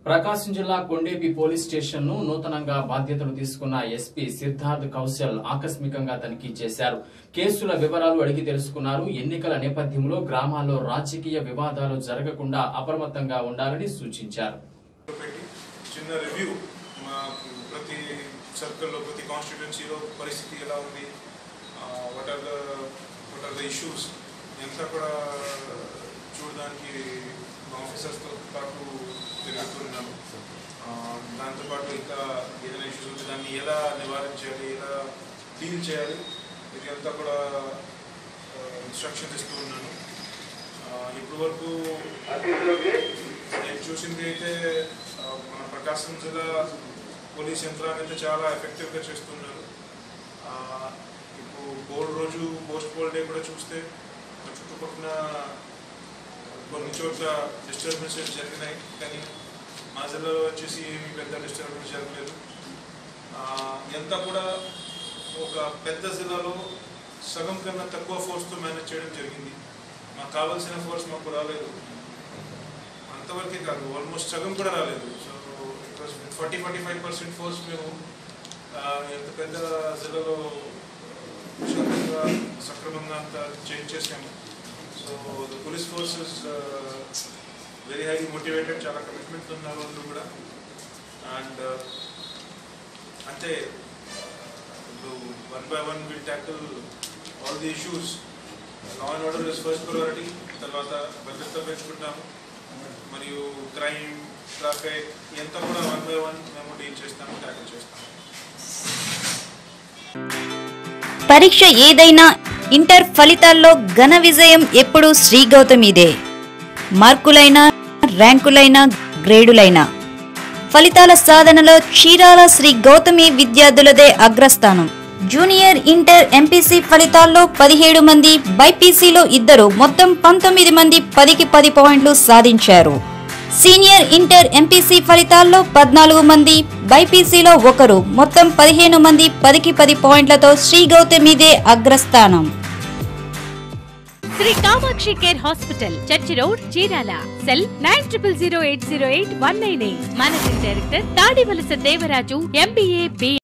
ప్రకాశం జిల్లా Kondepi police station ను నూతనంగా బాధ్యతలు తీసుకున్న ఎస్పీ సిద్ధార్థ్ కౌశల్ ఆకస్మికంగా తనిఖీ చేశారు కేసుల వివరాలు అడిగి తెలుసుకున్నారు ఎన్నికల నేపథ్యంలో గ్రామాల్లో రాజకీయ వివాదాలు జరగకుండా అప్రమత్తంగా ఉండాలని సూచించారు పెట్టి చిన్న రివ్యూ మా ప్రతి సర్కిల్లో ప్రతి కాన్స్టిట్యున్సీలో పరిస్థితి ఎలా ఉంది what are the what are the issues ఎంత కూడా చూడడానికి మా ఆఫీసర్స్తో పాటు తిరుగుతున్నాము ఆ, దాంతోపాటు ఇంకా ఏదైనా ఇష్యూస్ ఉంటే దాన్ని ఎలా నివారించాలి ఎలా డీల్ చేయాలి ఇది అంతా కూడా ఇన్స్ట్రక్షన్స్ ఇస్తూ ఉన్నాను ఇప్పటి వరకు నేను చూసింది అయితే ఆ, మన ప్రకాశం జిల్లా పోలీస్ యంత్రాంగం అయితే చాలా ఎఫెక్టివ్గా చేస్తున్నారు ఆ, ఇప్పుడు పోల్ రోజు పోస్ట్ పోల్ డే కూడా చూస్తే మన చుట్టుపక్కల కొన్ని చోట్ల డిస్టర్బెన్సెస్ జరిగినాయి కానీ మా జిల్లాలో వచ్చేసి ఏమీ పెద్ద డిస్టర్బెన్స్ జరగలేదు ఆ, ఎంత కూడా ఒక పెద్ద జిల్లాలో సగం కన్నా తక్కువ ఫోర్స్తో మేనేజ్ చేయడం జరిగింది మాకు కావాల్సిన ఫోర్స్ మాకు రాలేదు అంతవరకే కాదు ఆల్మోస్ట్ సగం కూడా రాలేదు so forty forty five percent force మేము ఆ, ఎంత పెద్ద జిల్లాలో శాంతంగా సక్రమంగా అంత చేంజ్ చేసాము so the police forces very highly motivated చాలా కమిట్మెంట్ ఉన్నారు అందరూ కూడా అండ్ అంటే ఇప్పుడు one by one will tackle all the issues law and order is first priority తర్వాత భద్రత పెంచుకుంటాము మరియు క్రైమ్ ట్రాఫిక్ ఎంత కూడా వన్ బై వన్ మేము డీల్ చేస్తాము ట్యాకిల్ చేస్తాము పరీక్ష ఏదైనా ఇంటర్ ఫలితాల్లో ఘన విజయం ఎప్పుడూ శ్రీ గౌతమిదే మార్కులైనా ర్యాంకులైనా గ్రేడులైనా ఫలితాల సాధనలో చీరాల శ్రీ గౌతమి విద్యార్థులదే అగ్రస్థానం జూనియర్ ఇంటర్ ఎంపీసీ ఫలితాల్లో పదిహేడు మంది బైపీసీలో ఇద్దరు మొత్తం పంతొమ్మిది మంది పదికి పది పాయింట్లు సాధించారు సీనియర్ ఇంటర్ ఎంపీసీ ఫలితాల్లో పద్నాలుగు మంది బైపీసీలో ఒకరు మొత్తం పదిహేను మంది పదికి పది పాయింట్లతో శ్రీ గౌతమిదే అగ్రస్థానం Sri Kamakshi care hospital church road Chirala cell nine triple zero eight zero eight one nine eight managing director Tadivalasa Devaraju MBA B